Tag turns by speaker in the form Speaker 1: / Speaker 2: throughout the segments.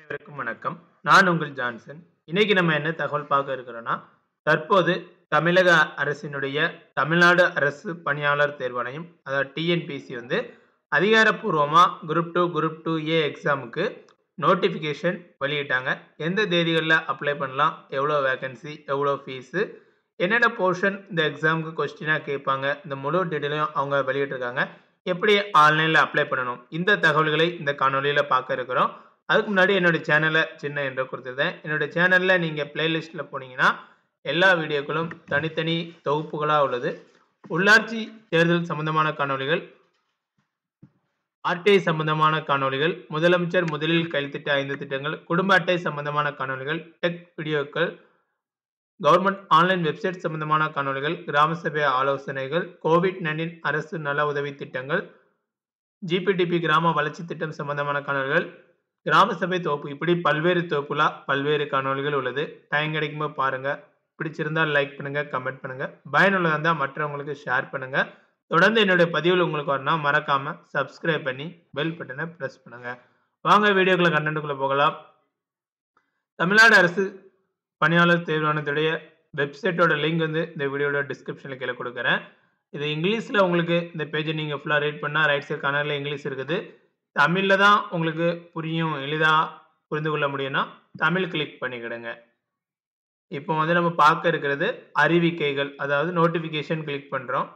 Speaker 1: அனைவருக்கும் வணக்கம். நான் உங்கள் ஜான்சன். இன்னைக்கு நம்ம என்ன தகவல் பார்க்க இருக்கிறோம்னா, தற்போது தமிழக அரசினுடைய தமிழ்நாடு அரசு பணியாளர் தேர்வாணையம், அதாவது டிஎன்பிஎஸ்சி வந்து அதிகாரப்பூர்வமா குரூப் 2, குரூப் 2ஏ எக்ஸாமுக்கு நோட்டிஃபிகேஷன் வெளியிட்டாங்க. எந்த தேதிகள்ல அப்ளை பண்ணலாம்? எவ்வளோ வேக்கன்சி? எவ்வளோ ஃபீஸு? என்னென்ன போர்ஷன் இந்த எக்ஸாமுக்கு கொஸ்டினா கேட்பாங்க? இந்த முழு டீட்டெயிலையும் அவங்க வெளியிட்டிருக்காங்க. எப்படி ஆன்லைன்ல அப்ளை பண்ணணும்? இந்த தகவல்களை இந்த காணொளியில பார்க்க இருக்கிறோம். அதுக்கு முன்னாடி என்னோட சேனல சின்ன இன்ட்ரோ குடுத்துருந்தேன். என்னோட சேனல்ல நீங்க பிளேலிஸ்ட்ல போனீங்கன்னா, எல்லா வீடியோக்களும் தனித்தனி தொகுப்புகளா உள்ளது. உள்ளாட்சி தேர்தல் சம்பந்தமான காணொளிகள், ஆர்டிஐ சம்பந்தமான காணொளிகள், முதலமைச்சர் முதலில் கையெழுத்திட்ட 5 திட்டங்கள், குடும்ப அட்டை சம்பந்தமான காணொளிகள், டெக் வீடியோக்கள், கவர்ன்மென்ட் ஆன்லைன் வெப்சைட் சம்பந்தமான காணொளிகள், கிராம சபை ஆலோசனைகள், கோவிட்-19 அரசு நல உதவி திட்டங்கள், ஜிபிடிபி கிராம வளர்ச்சி திட்டம் சம்பந்தமான காணொளிகள், கிராம சபை தொகுப்பு இப்படி பல்வேறு தொகுப்புலா பல்வேறு காணொளிகள் உள்ளது. டைம் கிடைக்கும்போது பாருங்க. பிடிச்சிருந்தா லைக் பண்ணுங்க, கமெண்ட் பண்ணுங்க. பயனுள்ளதா இருந்தா மற்றவங்களுக்கு ஷேர் பண்ணுங்க. தொடர்ந்து என்னுடைய பதிவுகள் உங்களுக்கு வரணும்னா மறக்காம சப்ஸ்கிரைப் பண்ணி பெல் பட்டன பிரஸ் பண்ணுங்க. வாங்க வீடியோக்குள்ள கன்டென்ட்க்குள்ள போகலாம். தமிழ்நாடு அரசு பணியாளர் தேர்வாணையத்துடைய வெப்சைட்டோட லிங்க் வந்து இந்த வீடியோட டிஸ்கிரிப்ஷன்ல கீழ குடுக்குறேன். இது இங்கிலீஷ்ல உங்களுக்கு இந்த பேஜ நீங்க ஃபுல்லா ரீட் பண்ணா ரைட் சைட் கார்னர்ல இங்கிலீஷ் இருக்குது. தமிழ்ல தான் உங்களுக்கு புரியும், எளிதா புரிந்து கொள்ள முடியும்னா தமிழ் கிளிக் பண்ணிக்கிடுங்க. இப்போ வந்து நம்ம பார்க்க இருக்கிறது அறிவிக்கைகள். அதாவது நோட்டிஃபிகேஷன் கிளிக் பண்றோம்.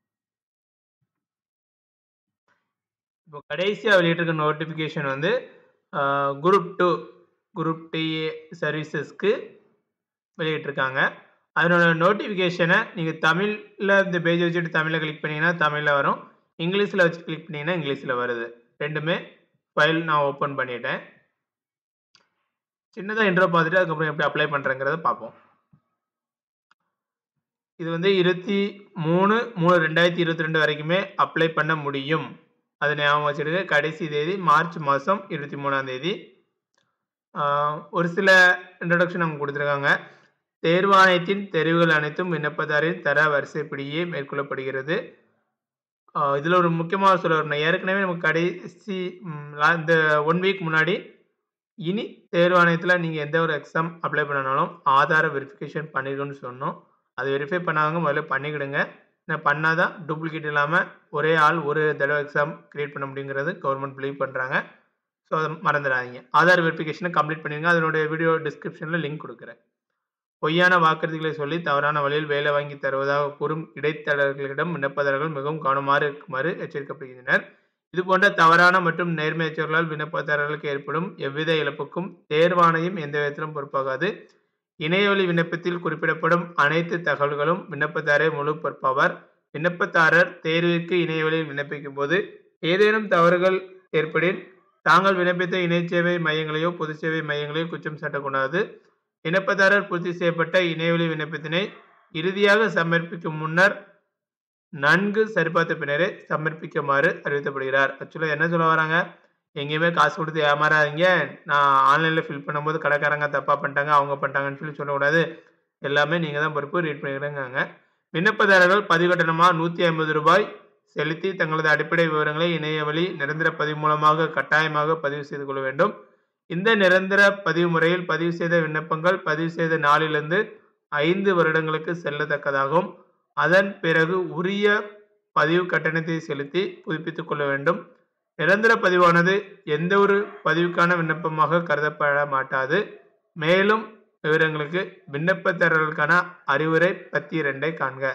Speaker 1: இப்போ கடைசியா வெளியிட்டிருக்க நோட்டிஃபிகேஷன் வந்து அ குரூப் 2 குரூப் டிஏ சர்வீசஸ்க்கு வெளியிட்டிருக்காங்க. அதனோட நோட்டிஃபிகேஷன நீங்க தமிழ்ல இந்த பேஜ வச்சுட்டு தமிழ்ல கிளிக் பண்ணீங்கன்னா தமிழ்ல வரும். இங்கிலீஷ்ல வச்சு கிளிக் பண்ணீங்கன்னா இங்கிலீஷ்ல வருது. 2மே ஃபைல் நான் ஓப்பன் பண்ணிட்டேன். சின்னதா இன்ட்ரோ பார்த்துட்டு அதுக்கப்புறம் எப்படி அப்ளை பண்றேங்கிறத பார்ப்போம். இது வந்து 23/3/2022 வரைக்குமே அப்ளை பண்ண முடியும். அத ஞாபகம் வச்சுடுங்க. கடைசி தேதி மார்ச் மாசம் 23ஆம் தேதி. ஆ ஒரு சில இன்ட்ரோடக்ஷன் அவங்க குடுத்திருக்காங்க. தேர்வாணையத்தின் தெரிவுகள் அனைத்தும் விண்ணப்பதாரரின் தர வரிசைப்படியே மேற்கொள்ளப்படுகிறது. ஆ இதுல ஒரு முக்கியமான சொல்ல வரணும். ஏற்கனவே நமக்கு கடைசி ம் இந்த 1 வீக் முன்னாடி, இனி தேர்வாணையத்துல நீங்க எந்த ஒரு எக்ஸாம் அப்ளை பண்ணனாலும் ஆதார வெரிஃபிகேஷன் பண்ணிருக்கணும்னு சொன்னோம். அது வெரிஃபை பண்ணாதவங்க முதல்ல பண்ணிக்கிடுங்க. ஏன்னா பண்ணா தான் டூப்ளிகேட் இல்லாம ஒரே ஆள் ஒரு தடவ எக்ஸாம் கிரியேட் பண்ண முடியுங்கிறது கவர்ன்மென்ட் பிலீவ் பண்றாங்க. ஸோ அத மறந்துடாதீங்க. ஆதார் வெரிஃபிகேஷன கம்ப்ளீட் பண்ணிருங்க. அதனுடைய வீடியோ டிஸ்கிரிப்ஷன்ல லிங்க் குடுக்குறேன். பொய்யான வாக்குறுதிகளை சொல்லி தவறான வழியில் வேலை வாங்கி தருவதாக கூறும் இடைத்தரகர்களிடம் விண்ணப்பதாரர்கள் மிகவும் கவனமாறு இருக்குமாறு எச்சரிக்கப்படுகின்றனர். இதுபோன்ற தவறான மற்றும் நேர்மையற்றவர்களால் விண்ணப்பதாரர்களுக்கு ஏற்படும் எவ்வித இழப்புக்கும் தேர்வாணையம் எந்த விதத்திலும் பொறுப்பாகாது. இணையவழி விண்ணப்பத்தில் குறிப்பிடப்படும் அனைத்து தகவல்களும் விண்ணப்பதாரரே முழு பொறுப்பாவார். விண்ணப்பதாரர் தேர்விற்கு இணையவழியில் விண்ணப்பிக்கும்போது ஏதேனும் தவறுகள் ஏற்படின், தாங்கள் விண்ணப்பித்த இணைய சேவை மையங்களையோ, பொது சேவை மையங்களையோ குற்றம் சாட்டக்கூடாது. விண்ணப்பதாரர் பூர்த்தி செய்யப்பட்ட இணையவழி விண்ணப்பத்தினை இறுதியாக சமர்ப்பிக்கும் முன்னர் நன்கு சரிபார்த்த பின்னரே சமர்ப்பிக்குமாறு அறிவுறுத்தப்படுகிறார். ஆக்சுவலா என்ன சொல்ல வராங்க? எங்கேயுமே காசு குடுத்து ஏமாறாதீங்க. நான் ஆன்லைன்ல ஃபில் பண்ணும்போது கடைக்காரங்க தப்பா பண்ணிட்டாங்க, அவங்க பண்ணிட்டாங்கன்னு சொல்லி சொல்லக்கூடாது. எல்லாமே நீங்க தான் பொறுப்பு. ரீட் பண்ணிக்கிடுங்கங்க. விண்ணப்பதாரர்கள் பதிவு கட்டணமா ரூ. 150 செலுத்தி தங்களது அடிப்படை விவரங்களை இணையவழி நிரந்தர பதிவு மூலமாக கட்டாயமாக பதிவு செய்து கொள்ள வேண்டும். இந்த நிரந்தர பதிவு முறையில் பதிவு செய்த விண்ணப்பங்கள் பதிவு செய்த நாளிலிருந்து 5 வருடங்களுக்கு செல்லத்தக்கதாகும். அதன் பிறகு உரிய பதிவு கட்டணத்தை செலுத்தி புதுப்பித்துக் கொள்ள வேண்டும். நிரந்தர பதிவானது எந்தவொரு பதிவுக்கான விண்ணப்பமாக கருதப்பட மாட்டாது. மேலும் விவரங்களுக்கு விண்ணப்பதாரர்களுக்கான அறிவுரை பத்தி 2ஐ காண்க.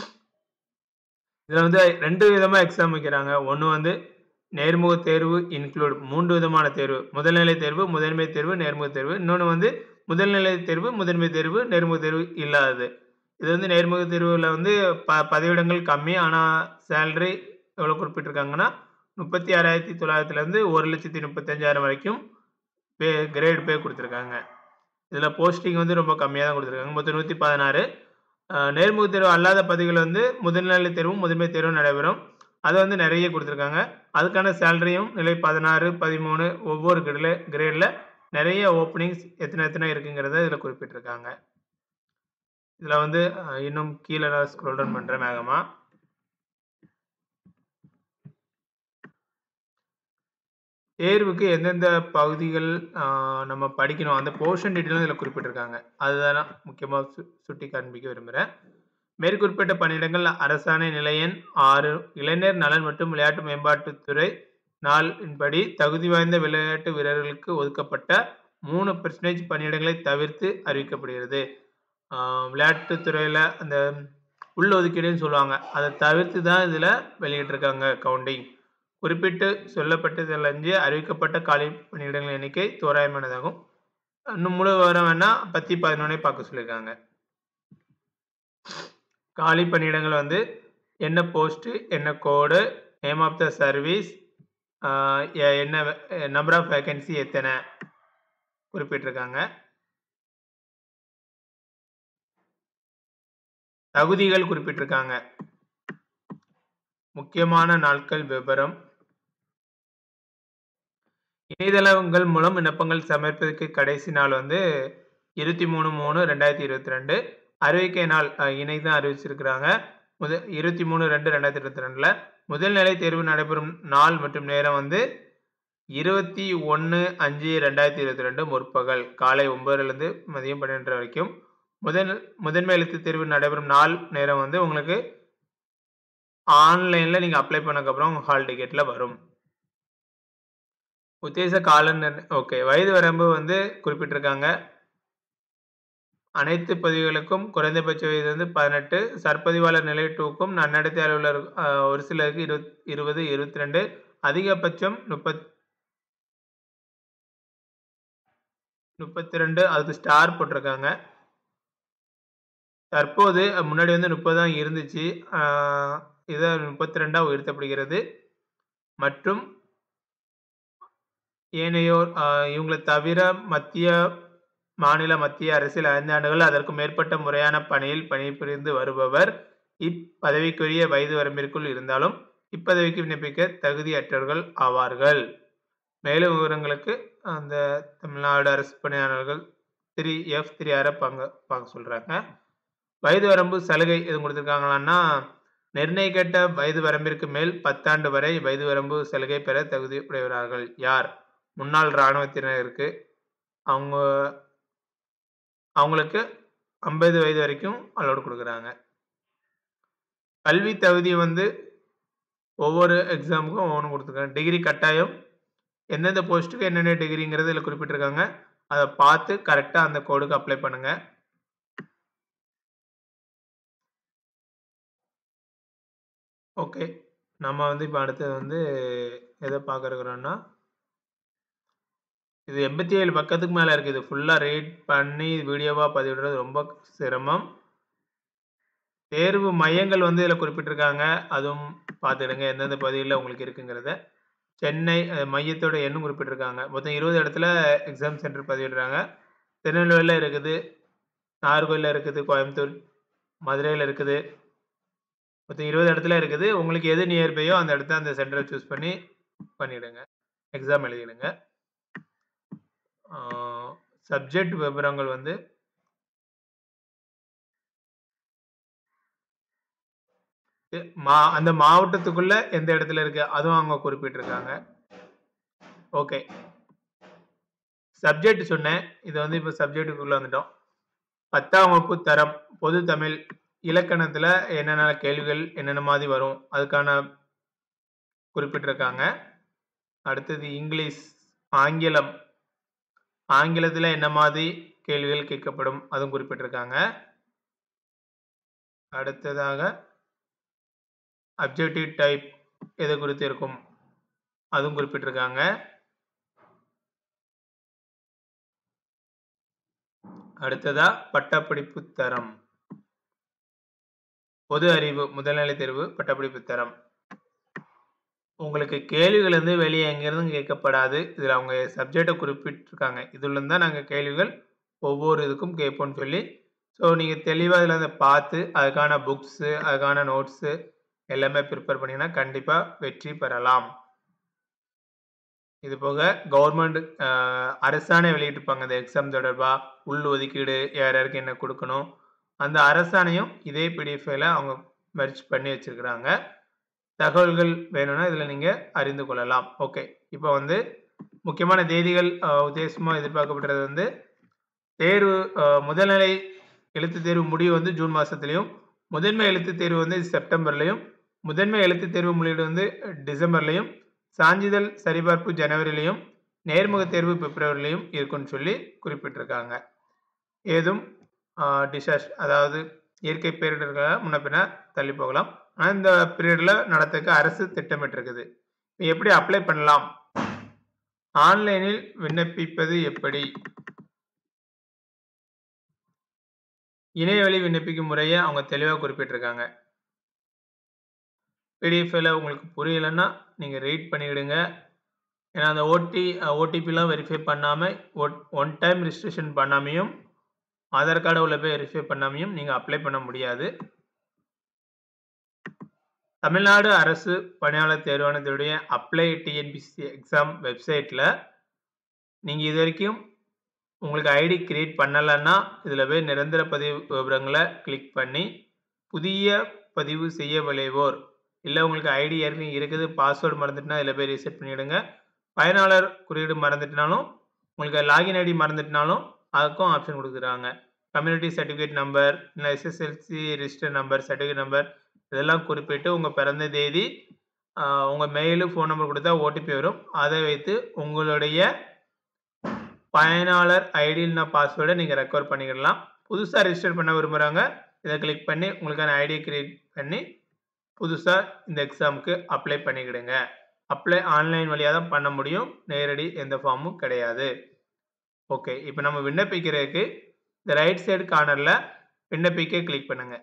Speaker 1: இதுல வந்து 2 விதமா எக்ஸாம் வைக்கிறாங்க. ஒண்ணு வந்து நேர்முக தேர்வு இன்க்ளூட் 3 விதமான தேர்வு. முதல்நிலை தேர்வு, முதன்மை தேர்வு, நேர்முக தேர்வு. இன்னொன்னு வந்து முதல்நிலை தேர்வு, முதன்மை தேர்வு, நேர்முக தேர்வு இல்லாதது. இது வந்து நேர்முக தேர்வுல வந்து ப பதவியிடங்கள் கம்மி. ஆனா சேலரி எவ்வளோ குறிப்பிட்டிருக்காங்கன்னா, 36,900லேருந்து 1,35,000 வரைக்கும் பே கிரேட் பே குடுத்திருக்காங்க. இதுல போஸ்டிங் வந்து ரொம்ப கம்மியா தான் குடுத்திருக்காங்க. மொத்தம் 116. அ நேர்முக தேர்வு அல்லாத பதவிகள் வந்து முதல்நிலை தேர்வும், முதன்மை தேர்வும் நடைபெறும். அது வந்து நெறைய குடுத்திருக்காங்க. அதுக்கான சேலரியும் நிலை 16, 13 ஒவ்வொரு கிரேட்ல கிரேட்ல நெறைய ஓப்பனிங்ஸ் எத்தன எத்தன இருக்குங்கிறத இதுல குறிப்பிட்டிருக்காங்க. இதுல வந்து அ இன்னும் கீழ நான் ஸ்க்ரோல் டவுன் பண்றேன் வேகமா. தேர்வுக்கு எந்தெந்த பகுதிகள் ஆ, நம்ம படிக்கணும் அந்த போர்ஷன் டீட்டெயிலும் இதில் குறிப்பிட்டிருக்காங்க அதுதான் முக்கியமாக சு சுட்டி காண்பிக்க விரும்புகிறேன் மேற்குறிப்பிட்ட பணியிடங்கள் அரசாணை நிலையன் ஆறு இளைஞர் நலன் மற்றும் விளையாட்டு மேம்பாட்டுத்துறை நாளின்படி தகுதி வாய்ந்த விளையாட்டு வீரர்களுக்கு ஒதுக்கப்பட்ட மூணு பெர்சன்டேஜ் பணியிடங்களை தவிர்த்து அறிவிக்கப்படுகிறது ஆஹ் விளையாட்டுத்துறையில் அந்த உள்ளொதுக்கீடுன்னு சொல்லுவாங்க அதை தவிர்த்து தான் இதில் வெளியிட்டிருக்காங்க கவுண்டிங் குறிப்பிட்டு சொல்லப்பட்டதிலஞ்சு அறிவிக்கப்பட்ட காலி பணியிடங்கள் எண்ணிக்கை தோராயமானதாகும் இன்னும் முழு விவரம் வேணா பத்தி பதினொன்னே பார்க்க சொல்லியிருக்காங்க காலி பணியிடங்கள் வந்து என்ன போஸ்ட்டு என்ன code name of the service என்ன நம்பர் ஆஃப் வேகன்சி எத்தனை குறிப்பிட்டிருக்காங்க தகுதிகள் குறிப்பிட்டிருக்காங்க முக்கியமான நாட்கள் விவரம் இணையதளங்கள் மூலம் விண்ணப்பங்கள் சமர்ப்பதற்கு கடைசி நாள் வந்து இருபத்தி மூணு மூணு ரெண்டாயிரத்தி இருபத்தி ரெண்டு அறிவிக்கை நாள் அஹ், இன்னைக்கு தான் அறிவிச்சிருக்கிறாங்க முத இருபத்தி மூணு ரெண்டு ரெண்டாயிரத்தி இருபத்தி ரெண்டில் முதல் நிலை தேர்வு நடைபெறும் நாள் மற்றும் நேரம் வந்து இருபத்தி ஒன்று அஞ்சு ரெண்டாயிரத்தி இருபத்தி ரெண்டு முற்பகல் காலை ஒன்பதுலேருந்து மதியம் பன்னெண்டு வரைக்கும் முதல் முதன்மை எழுத்து தேர்வு நடைபெறும் நாள் நேரம் வந்து உங்களுக்கு ஆன்லைனில் நீங்கள் அப்ளை பண்ணக்கப்புறம் உங்கள் ஹால் டிக்கெட்டில் வரும் உத்தேச கால ஓகே வயது வரம்பு வந்து குறிப்பிட்டிருக்காங்க அனைத்து பதிவுகளுக்கும் குறைந்தபட்ச வயது வந்து பதினெட்டு சற்பதிவாளர் நிலை டூக்கும் நன்னடத்தை அலுவலர் அஹ், ஒரு சிலருக்கு இருபத் இருபது இருபத்தி ரெண்டு அதிகபட்சம் முப்பத் முப்பத்தி ரெண்டு அதுக்கு ஸ்டார் போட்டிருக்காங்க தற்போது அஹ், முன்னாடி வந்து முப்பது தான் இருந்துச்சு ஆஹ், இதை முப்பத்தி ரெண்டாக உயர்த்தப்படுகிறது மற்றும் ஏனையோர் ஆஹ், இவங்களை தவிர மத்திய மாநில மத்திய அரசில் ஐந்து ஆண்டுகள் அதற்கு மேற்பட்ட முறையான பணியில் பணிபுரிந்து வருபவர் இப்பதவிக்குரிய வயது வரம்பிற்குள் இருந்தாலும் இப்பதவிக்கு விண்ணப்பிக்க தகுதியற்றவர்கள் ஆவார்கள் மேலும் விவரங்களுக்கு அந்த தமிழ்நாடு அரசு பணியாளர்கள் த்ரீ எஃப் த்ரீ ஆரை பங்க பார்க்க சொல்கிறாங்க வயது வரம்பு சலுகை எதுவும் கொடுத்துருக்காங்களான்னா நிர்ணயிக்கப்பட்ட வயது வரம்பிற்கு மேல் பத்தாண்டு வரை வயது வரம்பு சலுகை பெற தகுதி உடையவர்கள் யார் முன்னாள் இராணுவத்தினருக்கு அவங்க அவங்களுக்கு ஐம்பது வயது வரைக்கும் அலோடு கொடுக்குறாங்க கல்வி தகுதி வந்து ஒவ்வொரு எக்ஸாமுக்கும் ஒவ்வொன்று கொடுத்துருக்காங்க டிகிரி கட்டாயம் எந்தெந்த போஸ்ட்டுக்கு என்னென்ன டிகிரிங்கிறது இதில் குறிப்பிட்டிருக்காங்க அதை பார்த்து கரெக்டாக அந்த கோடுக்கு அப்ளை பண்ணுங்க ஓகே நம்ம வந்து இப்போ அடுத்தது வந்து எதை பார்க்குறோன்னா இது எண்பத்தி ஏழு பக்கத்துக்கு மேலே இருக்குது இது ஃபுல்லாக ரீட் பண்ணி வீடியோவாக பதிவிடுறது ரொம்ப சிரமம் தேர்வு மையங்கள் வந்து இதில் குறிப்பிட்டிருக்காங்க அதுவும் பார்த்துடுங்க எந்தெந்த பகுதியில் உங்களுக்கு இருக்குங்கிறத சென்னை அஹ், மையத்தோட எண்ணும் குறிப்பிட்டிருக்காங்க மொத்தம் இருபது இடத்துல எக்ஸாம் சென்டர் பதிவிடுறாங்க திருநெல்வேலியில் இருக்குது நாகர்கோயிலில் இருக்குது கோயம்புத்தூர் மதுரையில் இருக்குது மொத்தம் இருபது இடத்துல இருக்குது உங்களுக்கு எது நியர்பையோ அந்த இடத்த அந்த சென்டரை சூஸ் பண்ணி பண்ணிவிடுங்க எக்ஸாம் எழுதிடுங்க சப்ஜெக்ட் விவரங்கள் வந்து எ- மா அந்த மாவட்டத்துக்குள்ள எந்த இடத்துல இருக்கு அதுவும் அவங்க குறிப்பிட்டிருக்காங்க ஓகே சப்ஜெக்ட் சொன்னேன் இது வந்து இப்போ சப்ஜெக்ட்டுக்குள்ள வந்துட்டோம் பத்தாம் வகுப்பு தரம் பொது தமிழ் இலக்கணத்துல என்னென்ன கேள்விகள் என்னென்ன மாதிரி வரும் அதுக்கான குறிப்பிட்டிருக்காங்க அடுத்தது இங்கிலீஷ் ஆங்கிலம் ஆங்கிலத்துல என்ன மாதிரி கேள்விகள் கேட்கப்படும் அதுவும் குறிப்பிட்டிருக்காங்க அடுத்ததாக அப்ஜெக்டிவ் டைப் எது குறித்து இருக்கும் அதுவும் குறிப்பிட்டிருக்காங்க அடுத்ததா பட்டப்படிப்பு தரம் பொது அறிவு முதல்நிலை தேர்வு பட்டப்படிப்பு தரம் உங்களுக்கு கேள்விகள் வந்து வெளியே எங்கேருந்தும் கேட்கப்படாது இதில் அவங்க சப்ஜெக்டை குறிப்பிட்டிருக்காங்க இதுல தான் நாங்கள் கேள்விகள் ஒவ்வொரு இதுக்கும் கேட்போம்னு சொல்லி ஸோ நீங்கள் தெளிவாக இதில் வந்து பார்த்து அதுக்கான புக்ஸு அதுக்கான நோட்ஸு எல்லாமே ப்ரிப்பேர் பண்ணிங்கன்னா கண்டிப்பாக வெற்றி பெறலாம் இது போக கவர்மெண்ட் அரசாணை வெளியிட்டிருப்பாங்க இந்த எக்ஸாம் தொடர்பாக உள் ஒதுக்கீடு யார் யாருக்கு என்ன கொடுக்கணும் அந்த அரசாணையும் இதே பிடிஎஃப்ல அவங்க மெர்ச் பண்ணி வச்சிருக்கிறாங்க தகவல்கள் வேணும்னா இதில் நீங்கள் அறிந்து கொள்ளலாம் ஓகே இப்போ வந்து முக்கியமான தேதிகள் அ உத்தேசமா எதிர்பார்க்கப்படுறது வந்து தேர்வு அ முதல்நிலை எழுத்துத் தேர்வு முடிவு வந்து ஜூன் மாசத்திலயும், முதன்மை எழுத்துத் தேர்வு வந்து செப்டம்பர்லயும், முதன்மை எழுத்துத் தேர்வு முதலீடு வந்து டிசம்பர்லயும், சான்றிதழ் சரிபார்ப்பு ஜனவரிலயும், நேர்முகத் தேர்வு பிப்ரவரிலயும் இருக்குன்னு சொல்லி குறிப்பிட்டிருக்காங்க. ஏதும் அ டிசாஸ் அதாவது இயற்கை பேரிடர்கள முன்ன பின்ன தள்ளி போகலாம். ஆனா இந்த பீரியட்ல நடத்துறதுக்கு அரசு திட்டமிட்டிருக்குது. எப்படி அப்ளை பண்ணலாம்? ஆன்லைனில் விண்ணப்பிப்பது எப்படி? இணையவழி விண்ணப்பிக்கும் முறைய அவங்க தெளிவா குறிப்பிட்டிருக்காங்க. பிடிஎஃப்ல உங்களுக்கு புரியலன்னா, நீங்க ரீட் பண்ணிடுங்க. ஏன்னா அந்த ஓடி ஓடிபிலாம் வெரிஃபை பண்ணாம ஒன் ஒன் டைம் ரிஜிஸ்ட்ரேஷன் பண்ணாமயும், ஆதார் கார்ட உள்ள போய் வெரிஃபை பண்ணாமயும் நீங்க அப்ளை பண்ண முடியாது. தமிழ்நாடு அரசு பணியாளர் தேர்வாணையத்துடைய அப்ளை டிஎன்பிஎஸ்சி எக்ஸாம் வெப்சைட்ல நீங்க இதுவரைக்கும் உங்களுக்கு ஐடி கிரியேட் பண்ணலன்னா, இதுல போய் நிரந்தர பதிவு விவரங்கள கிளிக் பண்ணி, புதிய பதிவு செய்ய விளைவோர், இல்ல உங்களுக்கு ஐடி ஏற்கனவே இருக்குது, பாஸ்வேர்ட் மறந்துட்டுனா இதுல போய் ரீசெட் பண்ணிடுங்க. பயனாளர் குறியீடு மறந்துட்டுனாலும், உங்களுக்கு லாகின் ஐடி மறந்துட்டுனாலும், அதுக்கும் ஆப்ஷன் குடுக்குறாங்க. கம்யூனிட்டி சர்டிபிகேட் நம்பர், இல்ல SSLC register number, certificate number இதெல்லாம் குறிப்பிட்டு உங்க பிறந்த தேதி, அ உங்க மெயில், ஃபோன் நம்பர் குடுத்தா ஓடிபி வரும். அதை வைத்து உங்களுடைய பயனாளர் ஐடி இல்லனா பாஸ்வேர்ட நீங்க ரெக்கவர் பண்ணிக்கிடலாம். புதுசா ரிஜிஸ்டர் பண்ண விரும்புறவங்க, இத கிளிக் பண்ணி உங்களுக்கான ஐடிய கிரியேட் பண்ணி, புதுசா இந்த எக்ஸாம்க்கு அப்ளை பண்ணிக்கிடுங்க. அப்ளை ஆன்லைன் வழியா தான் பண்ண முடியும். நேரடி எந்த ஃபார்மும் கிடையாது. ஓகே. இப்ப நம்ம விண்ணப்பிக்கிறதுக்கு இந்த ரைட் சைடு கார்னர்ல விண்ணப்பிக்க கிளிக் பண்ணுங்க.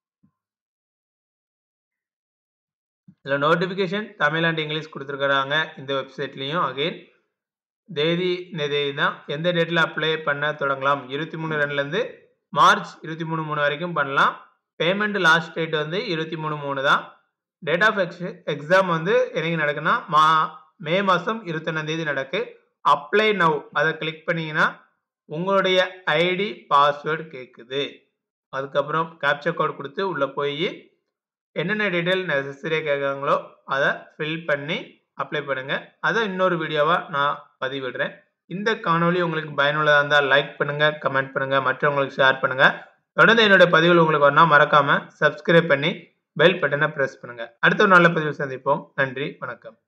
Speaker 1: இதுல நோட்டிஃபிகேஷன் தமிழ் அண்ட் இங்கிலீஷ் குடுத்திருக்காங்க. இந்த வெப்சைட்லயும் அகைன் தேதி இந்த தேதி தான். எந்த டேட்ல அப்ளை பண்ண தொடங்கலாம்? 23/2லருந்து மார்ச் 23/3 வரைக்கும் பண்ணலாம். பேமெண்ட் லாஸ்ட் டேட் வந்து 23/3 தான். டேட் ஆஃப் எக்ஸ் எக்ஸாம் வந்து என்னைக்கு நடக்குன்னா, மா மே மாசம் 21ஆம் தேதி நடக்கு. அப்ளை நவ் அத கிளிக் பண்ணீங்கன்னா, உங்களுடைய ஐடி, பாஸ்வேர்ட் கேக்குது. அதுக்கப்புறம் கேப்சா கோட் குடுத்து உள்ள போயி, என்னென்ன டீட்டெயில் நெசசரியா கேட்கறாங்களோ, அத ஃபில் பண்ணி அப்ளை பண்ணுங்க. அத இன்னொரு வீடியோவா நான் பதிவிடுறேன். இந்த காணொளி உங்களுக்கு பயனுள்ளதா இருந்தா லைக் பண்ணுங்க, கமெண்ட் பண்ணுங்க, மற்றவங்களுக்கு ஷேர் பண்ணுங்க. தொடர்ந்து என்னுடைய பதிவுகள் உங்களுக்கு வரணும்னா மறக்காம சப்ஸ்கிரைப் பண்ணி பெல் பட்டன பிரஸ் பண்ணுங்க. அடுத்த ஒரு நல்ல பதிவில் சந்திப்போம். நன்றி, வணக்கம்.